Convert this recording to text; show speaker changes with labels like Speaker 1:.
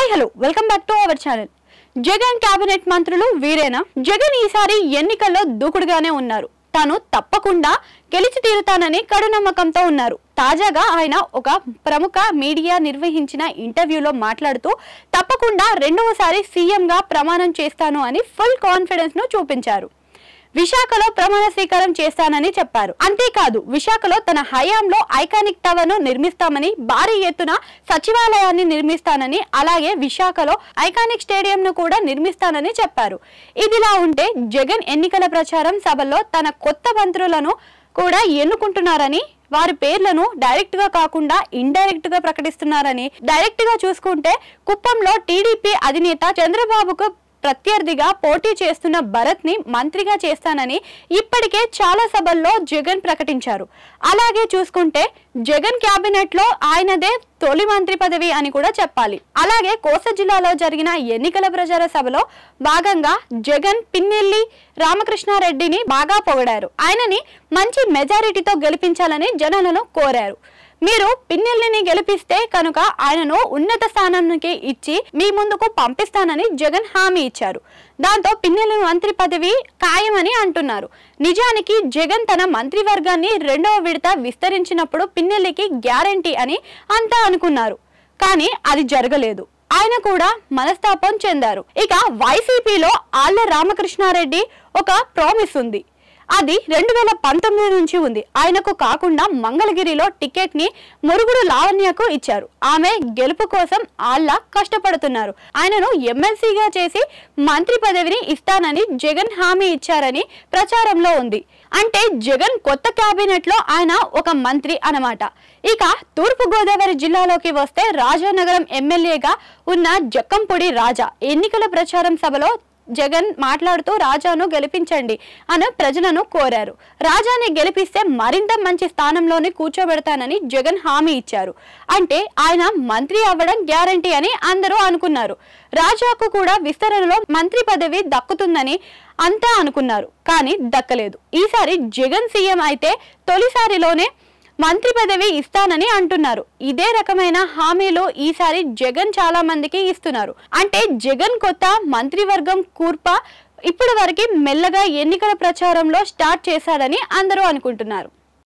Speaker 1: hi hello welcome back to our channel Jagan cabinet మంత్రులు వీరేనా జగన్ ఈసారి ఎన్నికల్లో దూకుడుగానే ఉన్నారు తాను తప్పకుండా గెలిచి తీరుతానని కడు నమ్మకంతో ఉన్నారు తాజాగా ఆయన ఒక ప్రముఖ మీడియా నిర్వహించిన ఇంటర్వ్యూలో మాట్లాడుతూ తప్పకుండా రెండవసారి సీఎంగా ప్రమాణం చేస్తాను అని ఫుల్ కాన్ఫిడెన్స్ ను చూపించారు విశాఖలో ప్రమాణ స్వీకారం చేస్తానని చెప్పారు అంతేకాదు విశాఖలో తన హయాంలో ఐకానిక్ టవర్ ను నిర్మిస్తామని భారీ ఎత్తున సచివాలయాన్ని నిర్మిస్తానని అలాగే విశాఖలో ఐకానిక్ స్టేడియం ను కూడా నిర్మిస్తానని చెప్పారు ఇదిలా ఉంటే జగన్ ఎన్నికల ప్రచారం సభలో తన కొత్త మంత్రులను కూడా ఎన్నుకుంటున్నారని వారి పేర్లను డైరెక్ట్ గా కాకుండా ఇండైరెక్ట్ గా ప్రకటిస్తున్నారని డైరెక్ట్ గా చూసుకుంటే కుప్పంలో టీడీపీ అధినేత చంద్రబాబుకు ప్రత్యర్థిగా పోటీ చేస్తున్న భరత్ ని మంత్రిగా చేస్తానని ఇప్పటికే చాలా సభల్లో జగన్ ప్రకటించారు అలాగే చూసుకుంటే జగన్ కేబినెట్ లో ఆయనదే తొలి మంత్రి పదవి అని కూడా చెప్పాలి అలాగే కోస్తా జిల్లాలో జరిగిన ఎన్నికల ప్రచార సభలో భాగంగా జగన్ పిన్నెల్లి రామకృష్ణారెడ్డిని బాగా పొగిడారు ఆయనని మంచి మెజారిటీతో గెలిపించాలని జనాలను కోరారు మీరు పిన్నెల్లిని గెలిపిస్తే కనుక ఆయనను ఉన్నత స్థానానికి ఇచ్చి మీ ముందుకు పంపిస్తానని జగన్ హామీ ఇచ్చారు దాంతో పిన్నెల్లి మంత్రి పదవి ఖాయమని అంటున్నారు నిజానికి జగన్ తన మంత్రివర్గాన్ని రెండవ విడత విస్తరించినప్పుడు పిన్నెల్లికి గ్యారంటీ అని అంతా అనుకున్నారు కానీ అది జరగలేదు ఆయన కూడా మనస్తాపం చెందారు ఇక వైసీపీలో ఆళ్ల రామకృష్ణారెడ్డి ఒక ప్రామిస్ ఉంది అది రెండు వేల పంతొమ్మిది నుంచి ఉంది ఆయనకు కాకుండా మంగళగిరిలో టికెట్ ని మురుగుడు లావణ్యకు ఇచ్చారు ఆమె గెలుపు కోసం ఆళ్ళ కష్టపడుతున్నారు ఆయనను ఎమ్మెల్సీగా చేసి మంత్రి పదవిని ఇస్తానని జగన్ హామీ ఇచ్చారని ప్రచారంలో ఉంది అంటే జగన్ కొత్త కేబినెట్ లో ఆయన ఒక మంత్రి అన్నమాట ఇక తూర్పు గోదావరి జిల్లాలోకి వస్తే రాజానగరం ఎమ్మెల్యేగా ఉన్న జక్కంపొడి రాజా ఎన్నికల ప్రచారం సభలో జగన్ మాట్లాడుతూ రాజాను గెలిపించండి అని ప్రజలను కోరారు రాజాని గెలిపిస్తే మరింత మంచి స్థానంలోనే కూర్చోబెడతానని జగన్ హామీ ఇచ్చారు అంటే ఆయన మంత్రి అవ్వడం గ్యారంటీ అని అందరూ అనుకున్నారు రాజాకు కూడా విస్తరణలో మంత్రి పదవి దక్కుతుందని అంతా అనుకున్నారు కానీ దక్కలేదు ఈసారి జగన్ సీఎం అయితే తొలిసారిలోనే మంత్రి పదవి ఇస్తానని అంటున్నారు ఇదే రకమైన హామీలు ఈసారి జగన్ చాలా మందికి ఇస్తున్నారు అంటే జగన్ కొత్త మంత్రివర్గం కూర్ప ఇప్పటి వరకు మెల్లగా ఎన్నికల ప్రచారంలో స్టార్ట్ చేశాడని అందరూ అనుకుంటున్నారు